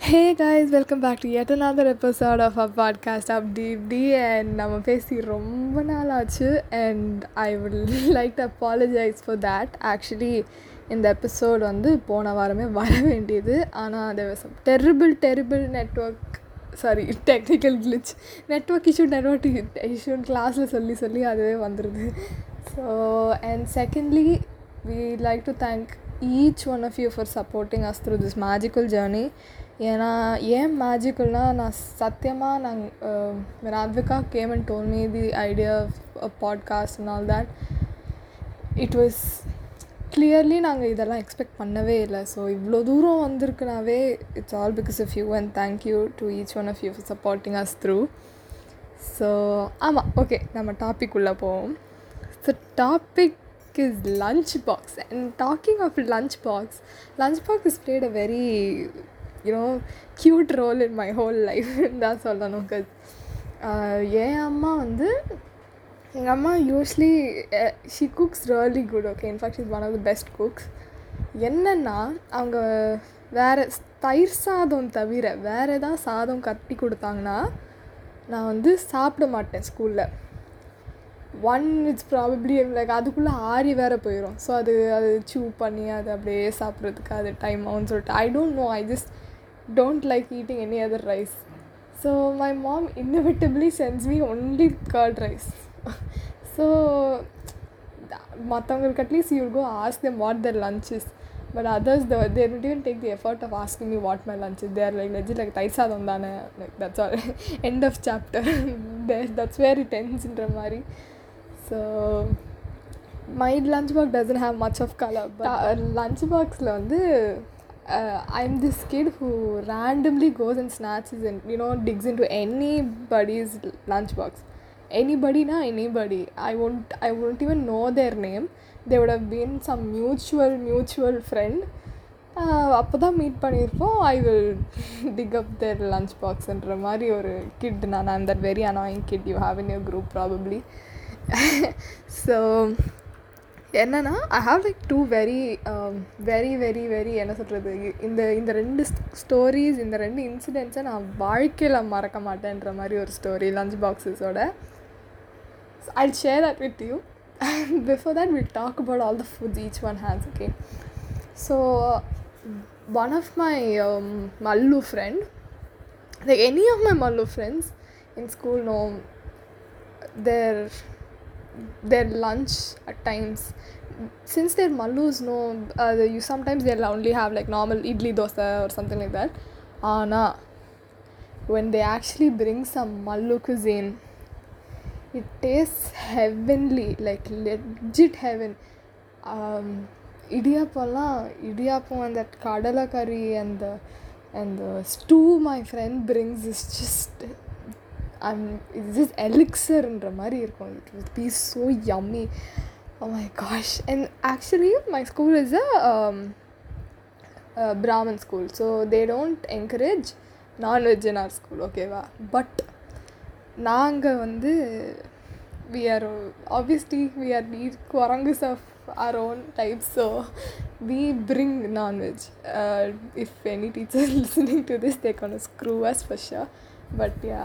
hey guys welcome back to yet another episode of our podcast அப்படி இப்படி and நம்ம பேசி ரொம்ப நாள் ஆச்சு and I will like to apologize for that actually இந்த எபிசோட் வந்து போன வாரமே வர வேண்டியது ஆனால் there was some terrible terrible network sorry technical glitch network issue network இஷ்யூன்னு கிளாஸில் சொல்லி சொல்லி அதுவே வந்துடுது so and secondly we like to thank each one of you for supporting us through this magical journey ஏன்னா ஏன் மேஜிக்கல்னால் நான் சத்தியமாக நாங்கள் when Advika came and told me the idea of a podcast and all that it was clearly நாங்கள் இதெல்லாம் expect பண்ணவே இல்லை so இவ்வளோ தூரம் வந்திருக்குனாவே it's all because of you and thank you to each one of you for supporting us through so ஆமாம் okay நம்ம topic உள்ளே போவோம் so topic is lunchbox and talking of lunchbox lunchbox has played a very you know cute role in my whole life தான் சொல்லணும் because என் அம்மா வந்து எங்கள் அம்மா usually she cooks really good okay in fact is one of the best cooks என்னென்னா அவங்க வேறு தயிர் சாதம் தவிர வேறு ஏதாவது சாதம் கட்டி கொடுத்தாங்கன்னா நான் வந்து சாப்பிட மாட்டேன் ஸ்கூலில் ஒன் இட்ஸ் ப்ராபப்ளி லைக் அதுக்குள்ளே ஆறி வேற போயிடும் ஸோ அது அது சூ பண்ணி அது அப்படியே சாப்பிட்றதுக்கு அது டைம் ஆகும்னு சொல்லிட்டு I don't know I just don't like eating any other rice so my mom inevitably sends me only curd rice so மற்றவங்களுக்கு at least you go ask them what their lunches but others the their with even take the effort of asking me what my lunch there like legit like thayir sadam தானே like that's all end of chapter there that's very டென்ஸ்ன்ற மாதிரி so my lunch box doesn't have much of colour lunch பாக்ஸில் வந்து I am this kid who randomly goes and snacks and you know digs in to anybody's lunch box எனிபடினா anybody I won't I won't even know their name they would have been some mutual mutual friend அப்போ தான் meet பண்ணியிருப்போம் I will dig up their lunch பாக்ஸ்ன்ற மாதிரி ஒரு kid நான் I'm that very annoying kid you have in your group probably so என்னென்னா I have like two very very very very என்ன சொல்கிறது இந்த இந்த ரெண்டு ஸ்டோரிஸ் இந்த ரெண்டு இன்சிடென்ட்ஸை நான் வாழ்க்கையில் மறக்க மாட்டேன்ற மாதிரி ஒரு ஸ்டோரி லஞ்ச் பாக்ஸஸோட I share that with you before that will talk about all the foods each one has okay so one of my Mallu friend like any of my Mallu friends in school no their their lunch at times since they're mallus no uh, you sometimes they'll only have like normal idli dosa or something like that ana when they actually bring some mallu cuisine it tastes heavenly like legit heaven um இடியாப்பம்லாம் இடியாப்பம் அந்த கடலை கறி and the and the stew my friend brings is just I'm it's just elixirன்ற மாதிரி இருக்கும் it will be so yummy oh my gosh and actually my school is a, um, a Brahmin school so they don't encourage non-veg in our school ஓகேவா but நாங்கள் வந்து we are obviously we are we குரங்குஸ் of our own type so we bring non-veg uh, if any teacher listening to this they're gonna screw us for sure but yeah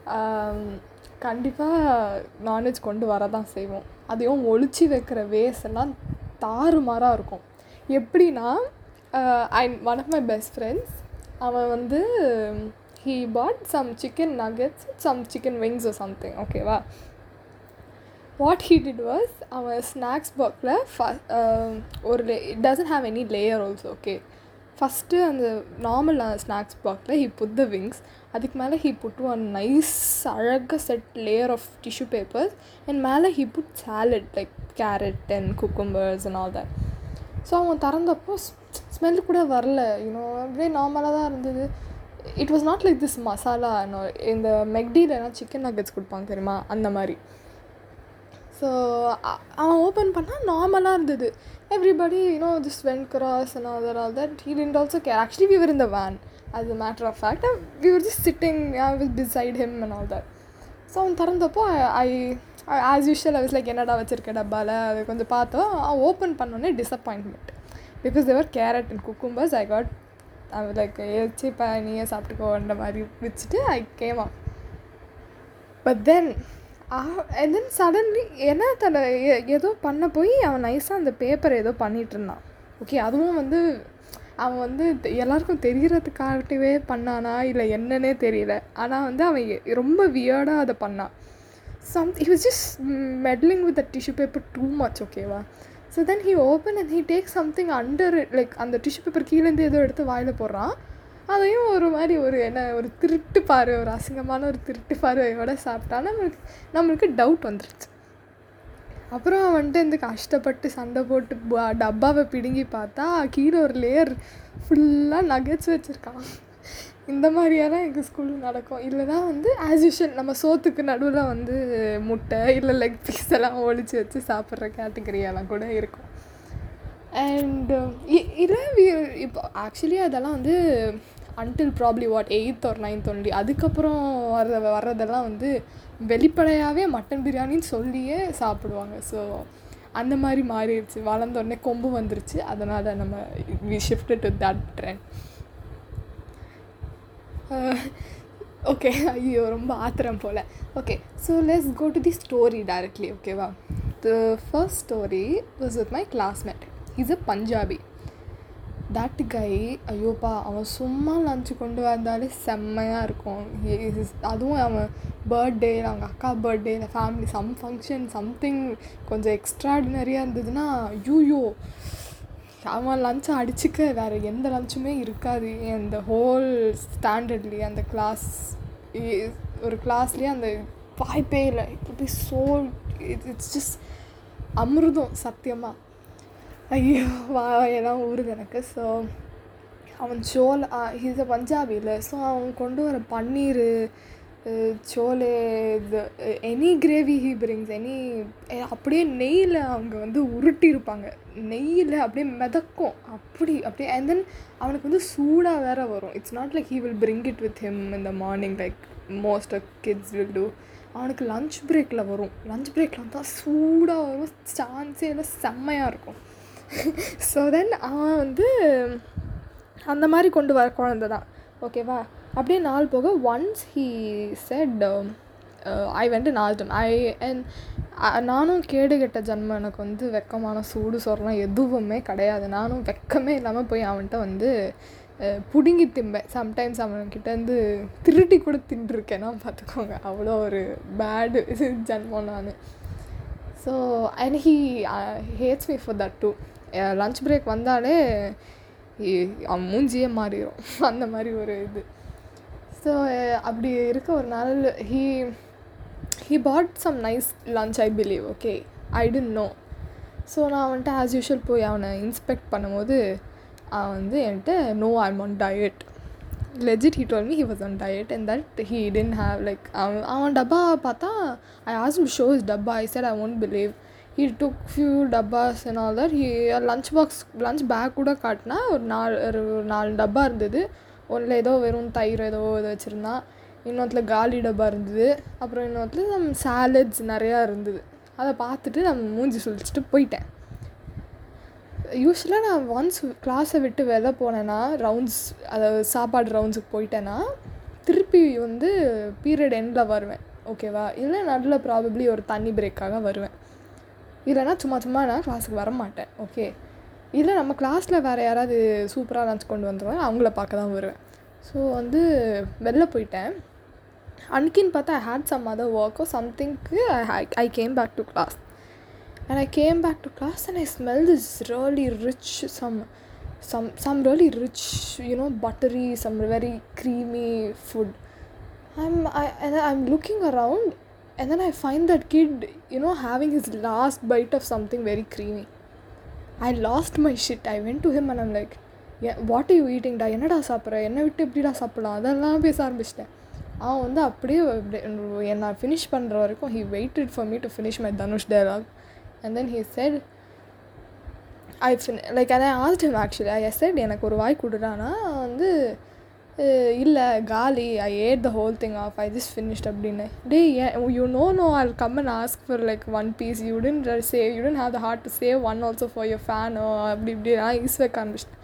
கண்டிப்பாக non veg கொண்டு வர தான் செய்வோம் அதையும் ஒழிச்சு வைக்கிற வேஸ் எல்லாம் தாறுமாறாக இருக்கும் எப்படின்னா I one of my best friends அவன் வந்து he bought some chicken nuggets some chicken wings something ஓகேவா வாட் ஹீ டிட் வாஸ் அவன் ஸ்நாக்ஸ் பாக்ஸில் ஃப ஒரு லே it doesn't have any layer also okay first அந்த நார்மல் ஸ்நாக்ஸ் பாக்ஸில் ஹீ புட் த விங்ஸ் அதுக்கு மேலே ஹீ புட் ஒன் நைஸ் அழகாக set layer of tissue papers and மேலே he put salad like carrot and cucumbers and all that so அவன் திறந்தப்போ smell கூட வரல யூனோ அப்படியே நார்மலாக தான் இருந்தது it was not like this masala இந்த மெக்டிலலாம் சிக்கன் நக்கெட்ஸ் கொடுப்பாங்க தெரியுமா அந்த மாதிரி ஸோ அவன் ஓப்பன் பண்ணால் நார்மலாக இருந்தது everybody you know this when gross and all that all that he tend also care actually we were in the van as a matter of fact we were just sitting I was beside him and all that so அவன் திறந்தப்போ I as usual I was like என்னடா வச்சுருக்க டப்பாவில் அது கொஞ்சம் பார்த்தோம் open பண்ணோன்னே disappointment because there were carrot and cucumbers I got அவன் லைக் ஏச்சிப்பா நீயே சாப்பிட்டுக்கோன்ற மாதிரி வச்சுட்டு I came up but then and then suddenly என்ன தன்னை எ- ஏதோ பண்ண போய் அவன் நைஸாக அந்த பேப்பரை ஏதோ பண்ணிட்டு இருந்தான் ஓகே அதுவும் வந்து அவன் வந்து தெ- எல்லாருக்கும் தெரிகிறதுக்காகவே பண்ணானா இல்லை என்னன்னே தெரியல ஆனால் வந்து அவன் எ- ரொம்ப வியர்டாக அதை பண்ணான் some he was just meddling with the tissue paper too much ஓகேவா so then he open and he takes something under it like அந்த டிஷ்யூ பேப்பர் கீழேருந்து ஏதோ எடுத்து வாயில் போடுறான் அதையும் ஒரு மாதிரி ஒரு என்ன ஒரு திருட்டு பார்வை ஒரு அசிங்கமான ஒரு திருட்டு பார்வையோட சாப்பிட்டா நம்மளுக்கு நம்மளுக்கு டவுட் வந்துருச்சு அப்புறம் அவன் வந்துட்டு இந்த கஷ்டப்பட்டு சண்டை போட்டு ப- டப்பாவை பிடுங்கி பார்த்தா கீழே ஒரு லேயர் ஃபுல்லாக நகட்ஸ் வச்சுருக்கான் இந்த மாதிரியெல்லாம் எங்கள் ஸ்கூலில் நடக்கும் இல்லைனா வந்து ஆஸ் யூஷுவல் நம்ம சோத்துக்கு நடுவில் வந்து முட்டை இல்லை லெக் பீஸ் எல்லாம் ஒழிச்சு வச்சு சாப்பிட்ற கேட்டகரியெல்லாம் கூட இருக்கும் அண்ட் இல்லை இப்போ ஆக்சுவலி அதெல்லாம் வந்து அன்டில் ப்ராப்ளி வாட் எயித் ஒரு நைன்த் ஒன்லி அதுக்கப்புறம் வர்ற வர்றதெல்லாம் வந்து வெளிப்படையாகவே மட்டன் பிரியாணின்னு சொல்லியே சாப்பிடுவாங்க ஸோ அந்த மாதிரி மாறிடுச்சு வளர்ந்த உடனே கொம்பு வந்துருச்சு அதனால் நம்ம we shift to that trend okay ஐயோ ரொம்ப ஆத்திரம் போல் okay so let's go to the story directly ஓகேவா the first story was with my classmate is a Punjabi that guy ஐயோப்பா அவன் சும்மா லஞ்சு கொண்டு வந்தாலே செம்மையாக இருக்கும் He is- அதுவும் அவன் பர்த்டே அவங்க அக்கா பர்த்டே இல்லை ஃபேமிலி சம் ஃபங்க்ஷன் சம்திங் கொஞ்சம் எக்ஸ்ட்ராடினரியாக இருந்ததுன்னா ஐயோ அவன் லஞ்சை அடிச்சுக்க வேறு எந்த லஞ்சுமே இருக்காது அந்த ஹோல் ஸ்டாண்டர்ட்லேயே அந்த கிளாஸ் ஒரு கிளாஸ்லேயே அந்த வாய்ப்பே இல்லை இப்படி சோ இட்ஸ் ஜஸ்ட் அமிர்தம் சத்தியமாக ஐயோ வா எல்லாம் ஊறுது எனக்கு ஸோ அவன் சோல் ஹீஸ் அ பஞ்சாபியில் ஸோ அவன் கொண்டு வர பன்னீர் சோலே இது any gravy he brings any அப்படியே நெய்யில் அவங்க வந்து உருட்டியிருப்பாங்க நெய்யில் அப்படியே மிதக்கும் அப்படி அப்படியே அண்ட் தென் அவனுக்கு வந்து சூடாக வேற வரும் it's not like he will bring it with him இந்த morning like most of kids will do அவனுக்கு லஞ்ச் பிரேக்கில் வரும் லஞ்ச் பிரேக்கில் வந்தால் சூடாக வரும் சான்ஸே இல்லை செம்மையாக இருக்கும் ஸோ தென் அவன் வந்து அந்த மாதிரி கொண்டு வர குழந்த தான் ஓகேவா அப்படியே நாள் போக once he said I went நாள்டம் ஐ அண்ட் நானும் கேடு கெட்ட ஜன்மம் எனக்கு வந்து வெக்கமான சூடு சொரலாம் எதுவுமே கிடையாது நானும் வெக்கமே இல்லாமல் போய் அவன்கிட்ட வந்து அஹ், புடுங்கி திம்பேன் சம்டைம்ஸ் அவன்கிட்டேருந்து திருட்டி கூட தின்றுருக்கேன்னா பார்த்துக்கோங்க அவ்வளோ ஒரு பேடு ஜன்மம் நான் so and he hates me for that too lunch break வந்தாலே he- அவன் மூஞ்சியே மாறிடும் அந்த மாதிரி ஒரு இது ஸோ அப்படி இருக்க ஒரு நாள் he he bought some nice lunch I believe okay I didn't know so நான் வந்துட்டு ஆஸ் யூஷுவல் போய் அவனை இன்ஸ்பெக்ட் பண்ணும்போது அவன் வந்து என்கிட்ட no I'm on diet legit he told me he was on diet and that he didn't have like அவன் அவன் டப்பா பார்த்தா I ask to show his dabba I said I won't believe he took few dabbas and all that he lunch box lunch bag கூட காட்டினா ஒரு நாலு ஒரு நாலு டப்பா இருந்தது ஒன்றில் ஏதோ வெறும் தயிர் ஏதோ இது வச்சுருந்தான் இன்னொருத்தில் காலி டப்பா இருந்தது அப்புறம் இன்னொருத்தில் நம்ம சாலட்ஸ் நிறையா இருந்தது அதை பார்த்துட்டு நம்ம மூஞ்சி சுழிச்சிட்டு போயிட்டேன் யூஸ்வலாக நான் ஒன்ஸ் கிளாஸை விட்டு வெளில போனேன்னா ரவுண்ட்ஸ் அதாவது சாப்பாடு ரவுண்ட்ஸுக்கு போயிட்டேன்னா திருப்பி வந்து பீரியட் எண்டில் வருவேன் ஓகேவா இல்லை நடுவில் ப்ராபப்ளி ஒரு தண்ணி பிரேக்காக வருவேன் இல்லைன்னா சும்மா சும்மா நான் கிளாஸுக்கு வர மாட்டேன் ஓகே இல்லை நம்ம கிளாஸில் வேறு யாராவது சூப்பராக லஞ்ச் கொண்டு வந்துருவாங்க அவங்கள பார்க்க தான் வருவேன் ஸோ வந்து வெளில போயிட்டேன் அன்னைக்குன்னு பார்த்தா ஐ ஹேட் சம் அதர் ஒர்க்கோ சம்திங்க்கு I I came back to class and I came back to class and I smelled this really rich some some some really rich you know buttery some very creamy food I'm I and then I'm looking around and then I find that kid you know having his last bite of something very creamy I lost my shit I went to him and I'm like yeah what are you eating டா என்னடா சாப்பிட்ற என்னை விட்டு எப்படிடா சாப்பிடலாம் அதெல்லாம் பேச ஆரம்பிச்சிட்டேன் அவன் வந்து அப்படியே அப்படியே நான் ஃபினிஷ் பண்ணுற வரைக்கும் he waited for me to finish my தனுஷ் dialogue and then he said I fin like அதை asked him actually I said எனக்கு ஒரு வாய் கொடுறானா வந்து இல்லை காலி I ate the whole thing off I just finished அப்படின்னு டே you know no I come and ask for like one piece you didn't save you didn't have the heart to save one also for your ஃபேனோ அப்படி இப்படி நான் is வைக்க ஆரம்பிச்சிட்டேன்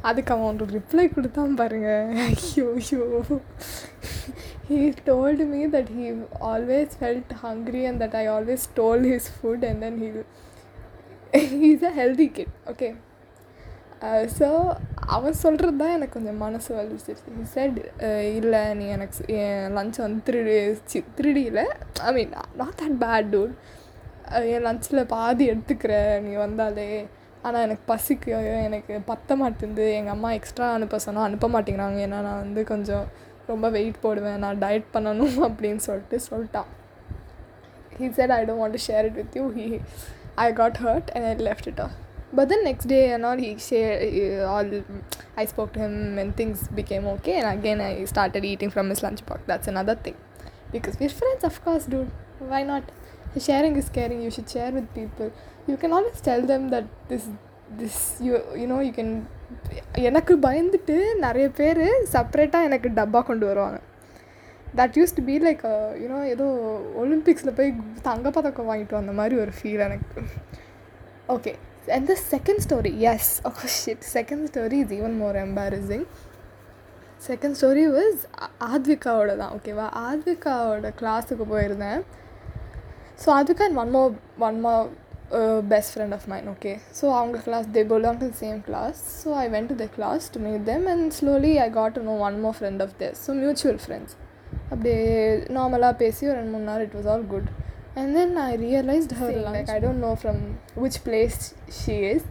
அதுக்கு அவன் ஒரு ரிப்ளை கொடுத்தான் பாருங்க ஐயோ ஐயோ he told me that he always felt hungry and that I always stole his food and then he he's a healthy kid okay so அவன் சொல்கிறது தான் எனக்கு கொஞ்சம் மனசு வலிச்சிருச்சு he said இல்லை நீ எனக்கு ஸ்- என் லஞ்சை வந்து திருடி சி திருடியில் I mean not that bad dude என் லஞ்சில் பாதி எடுத்துக்கிற நீ வந்தாலே ஆனால் எனக்கு பசிக்கும் எனக்கு பத்த மாட்டேங்குது எங்கள் அம்மா எக்ஸ்ட்ரா அனுப்ப சொன்னால் அனுப்ப மாட்டேங்கிறாங்க ஏன்னா நான் வந்து கொஞ்சம் ரொம்ப வெயிட் போடுவேன் நான் டயட் பண்ணணும் அப்படின்னு சொல்லிட்டு சொல்லிட்டான் he said i don't want to share it with you he i got hurt and i left it off but then next day and all he shared uh, all i spoke to him and things became okay and again i started eating from his lunchbox that's another thing because we're friends of course dude why not sharing is caring you should share with people you can always tell them that this this you you know you can எனக்கு பயந்துட்டு நிறைய பேர் செப்பரேட்டாக எனக்கு டப்பா கொண்டு வருவாங்க that used to be like you know ஏதோ ஒலிம்பிக்ஸில் போய் தங்கப்பதக்கம் வாங்கிட்டு வந்த மாதிரி ஒரு ஃபீல் எனக்கு okay and the second story yes oh shit second story is even more embarrassing second story was ஆத்விகாவோட தான் ஓகேவா ஆத்விகாவோட கிளாஸுக்கு போயிருந்தேன் so Aadvika and one more one more best friend of mine okay so அவங்க class they belong to same class so I went to the class to meet them and slowly I got to know one more friend of their so mutual friends அப்படியே நார்மலாக பேசி ஒரு ரெண்டு மூணு நாள் it was all good and then I realised her like I don't know from which place she is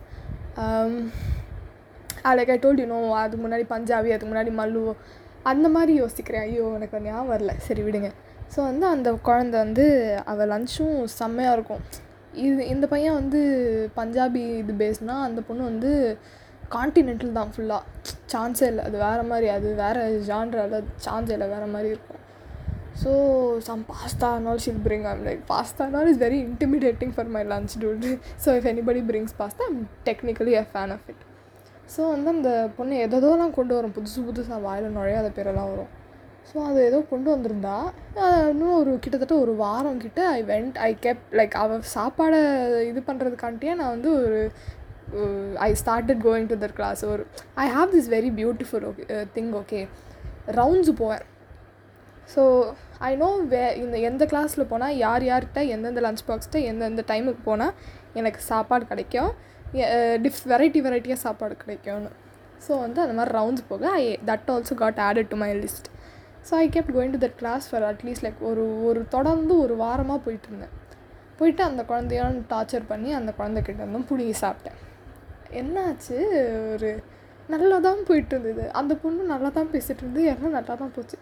like I told you know அதுக்கு முன்னாடி பஞ்சாபி அதுக்கு முன்னாடி மல்லு அந்த மாதிரி யோசிக்கிறேன் ஐயோ எனக்கு ஒரு ஞாபகம் வரல சரி விடுங்க ஸோ வந்து அந்த குழந்த வந்து அவள் லஞ்சும் செம்மையாக இருக்கும் இது இந்த பையன் வந்து பஞ்சாபி இது பேஸ்னா அந்த பொண்ணு வந்து கான்டினென்டல் தான் ஃபுல்லாக சான்ஸே இல்லை அது வேறு மாதிரி அது வேறு ஜான்ரால சான்ஸே இல்லை வேறு மாதிரி இருக்கும் ஸோ சம் பாஸ்தா நால் she'll bring I'm like pasta நால் is very intimidating for my lunch dude so if anybody brings pasta I'm technically a fan of it so வந்து அந்த பொண்ணு எதோலாம் கொண்டு வரும் புதுசு புதுசாக வாயில் நுழையாத பேரெல்லாம் வரும் ஸோ அது ஏதோ கொண்டு வந்திருந்தா அஹ் இன்னும் ஒரு கிட்டத்தட்ட ஒரு வாரம் கிட்ட I went I cab like அவள் சாப்பாடை இது பண்ணுறதுக்காண்டியே நான் வந்து ஒரு I started going to their class ஒரு I have this very beautiful okay thing okay rounds போவேன் ஸோ ஐ நோ வே இந்த எந்த கிளாஸில் போனால் யார் யார்கிட்ட எந்தெந்த லஞ்ச் பாக்ஸ்கிட்ட எந்தெந்த டைமுக்கு போனால் எனக்கு சாப்பாடு கிடைக்கும் டிஃப் வெரைட்டி வெரைட்டியாக சாப்பாடு கிடைக்கும்னு ஸோ வந்து அந்த மாதிரி ரவுண்ட்ஸ் போக I that also got added to my list so I kept going to that class for at least like ஒரு ஒரு தொடர்ந்து ஒரு வாரமாக போயிட்டு இருந்தேன் போயிட்டு அந்த குழந்தையான டார்ச்சர் பண்ணி அந்த குழந்தைகிட்ட இருந்தும் பிடுங்கி சாப்பிட்டேன் என்னாச்சு ஒரு நல்லா தான் போயிட்டு இருந்தது அந்த பொண்ணு நல்லா தான் பேசிகிட்டு இருந்தது எல்லாம் நல்லா தான் போச்சு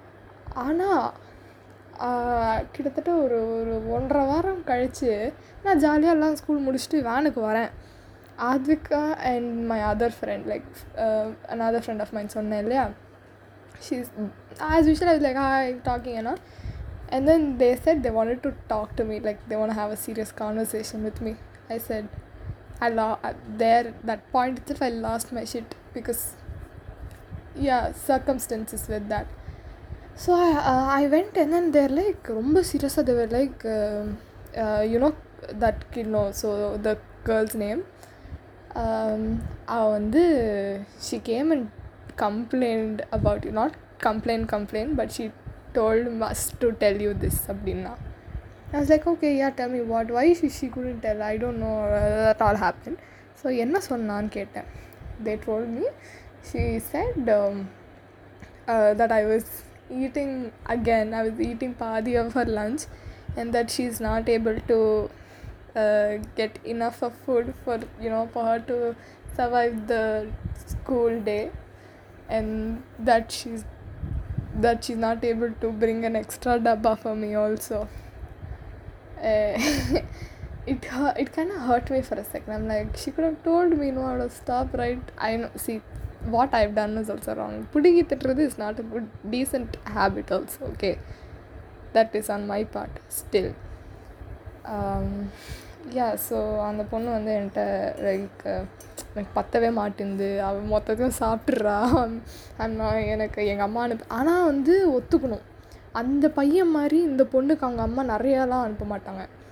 ஆனால் கிட்டத்தட்ட ஒரு ஒரு ஒன்றரை வாரம் கழித்து நான் ஜாலியாக எல்லாம் ஸ்கூல் முடிச்சுட்டு வேனுக்கு வரேன் Aadvika and my other friend like another friend of mine சொன்னேன் இல்லையா she's as usual I like hi talking ஏன்னா and then they said they wanted to talk to me like they want to have a serious conversation with me i said i lo- there that point itself i lost my shit because yeah circumstances with that so i uh, i went and then they're like ரொம்ப சீரியஸாக they were like uh, uh, you know that kid no so the girl's name um, அவ வந்து she came and complained about you not complain complain but she told us to tell you this அப்படின்னா I was like okay yeah tell me what why she, she couldn't tell I don't know uh, that all happened so என்ன சொன்னான்னு கேட்டேன் they told me she said um, uh, that I was eating again I was eating பாதி of her lunch and that she's not able to uh, get enough of food for you know for her to survive the school day and that she's that she's not able to bring an extra dabba for me also uh, it hu- it kind of hurt me for a second i'm like she could have told me no i would have stopped right i know see what i've done is also wrong putting it through is not a good decent habit also okay that is on my part still um, yeah so அந்த பொண்ணு வந்து என்கிட்ட like எனக்கு பத்தவே மாட்டேங்குது அவள் மொத்தத்தையும் சாப்பிட்றா நான் எனக்கு எங்கள் அம்மா அனுப்ப ஆனால் வந்து ஒத்துக்கணும் அந்த பையன் மாதிரி இந்த பொண்ணுக்கு அவங்க அம்மா நிறையாலாம் அனுப்ப மாட்டாங்க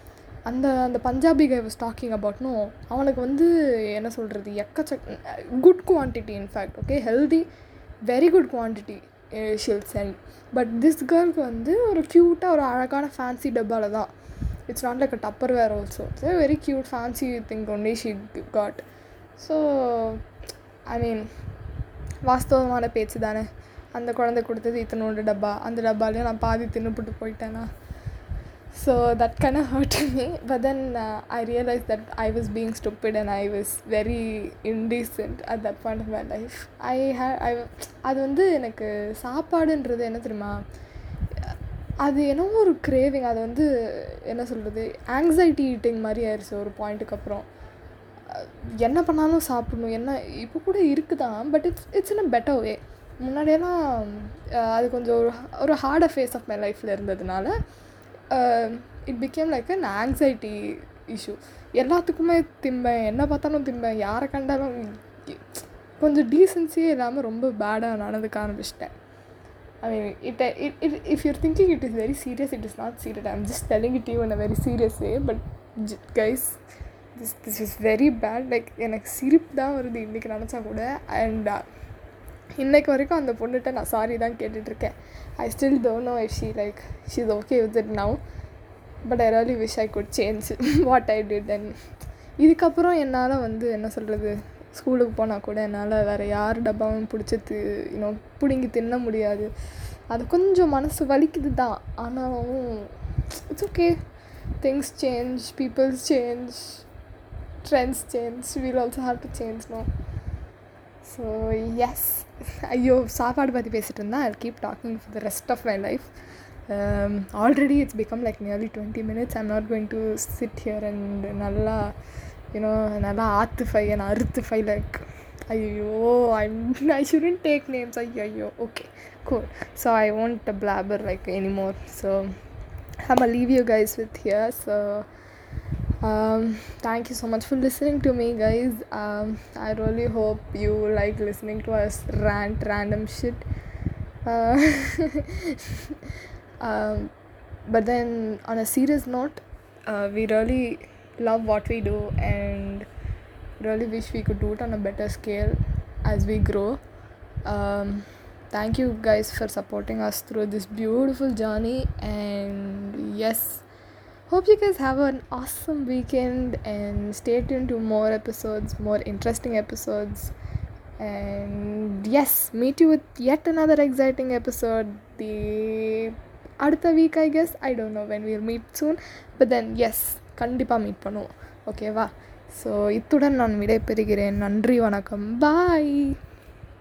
அந்த அந்த பஞ்சாபி கை வாஸ் டாக்கிங் அபவுட்னும் அவனுக்கு வந்து என்ன சொல்கிறது எக்கச்சக்க good quantity in fact okay healthy very good quantity she'll send but this கேர்ளுக்கு வந்து ஒரு க்யூட்டாக ஒரு அழகான ஃபேன்சி டப்பாவில் தான் it's not like a Tupperware also it's very cute fancy thing only she got so I mean வாஸ்தவமான பேச்சு தானே அந்த குழந்தை கொடுத்தது இத்தனோண்டு டப்பா அந்த டப்பாலையும் நான் பாதி தின்னுபிட்டு போயிட்டேனா so that can hurt me but then I realise that I was being stupid and I was very indecent at that point of my life I hey I அது வந்து எனக்கு சாப்பாடுன்றது என்ன தெரியுமா அது என்னவோ ஒரு கிரேவிங் அது வந்து என்ன சொல்கிறது ஆங்ஸைட்டி ஈட்டிங் மாதிரி ஆயிடுச்சு ஒரு பாயிண்ட்டுக்கு அப்புறம் என்ன பண்ணாலும் சாப்பிடணும் என்ன இப்போ கூட இருக்குதான் but it's it's in a better way முன்னாடியெல்லாம் அது கொஞ்சம் ஒரு ஒரு ஹார்டர் ஃபேஸ் ஆஃப் மை லைஃப்பில் இருந்ததுனால it became like an anxiety issue எல்லாத்துக்குமே திம்பேன் என்ன பார்த்தாலும் திம்பேன் யாரை கண்டாலும் கொஞ்சம் டீசென்சியே இல்லாமல் ரொம்ப பேடாக நடந்துக்க ஆரம்பிச்சிட்டேன் I mean it it it if you're thinking it is very serious it is not serious I'm just telling it you in a very serious way but guys this this is very bad like எனக்கு சிரிப்பு தான் வருது இன்றைக்கி நினச்சா கூட and இன்னைக்கு வரைக்கும் அந்த பொண்ணுகிட்ட நான் சாரி தான் கேட்டுட்ருக்கேன் I still don't know if she like she is okay with it now but I really wish I could change what I did and இதுக்கப்புறம் என்னால் வந்து என்ன சொல்கிறது ஸ்கூலுக்கு போனால் கூட என்னால் வேறு யார் டப்பாவும் பிடிச்சி தி இன்னும் பிடுங்கி தின்ன முடியாது அது கொஞ்சம் மனசு வலிக்குது தான் ஆனாலும் it's okay things change peoples change trends change we'll also have to change no so yes ஐயோ சாப்பாடு பற்றி பேசிகிட்டு இருந்தால் I keep talking for the rest of my life already it's become like nearly twenty minutes I'm not going to sit here and நல்லா you know நல்லா ஆத்துஃபை and அறுத்துஃபை like ஐயோ I'm I shouldn't take names ஐயோ ஐயோ okay cool so i won't blabber like anymore so i'm gonna leave you guys with here so um, thank you so much for listening to me guys um, i really hope you like listening to us rant random shit uh, um, but then on a serious note uh, we really love what we do and really wish we could do it on a better scale as we grow um, thank you guys for supporting us through this beautiful journey and yes hope you guys have an awesome weekend and stay tuned to more episodes more interesting episodes and yes meet you with yet another exciting episode the அடுத்த week I guess I don't know when we'll meet soon but then yes கண்டிப்பாக meet பண்ணுவோம் ஓகேவா so இத்துடன் நான் விடைபெறுகிறேன் நன்றி வணக்கம் பாய்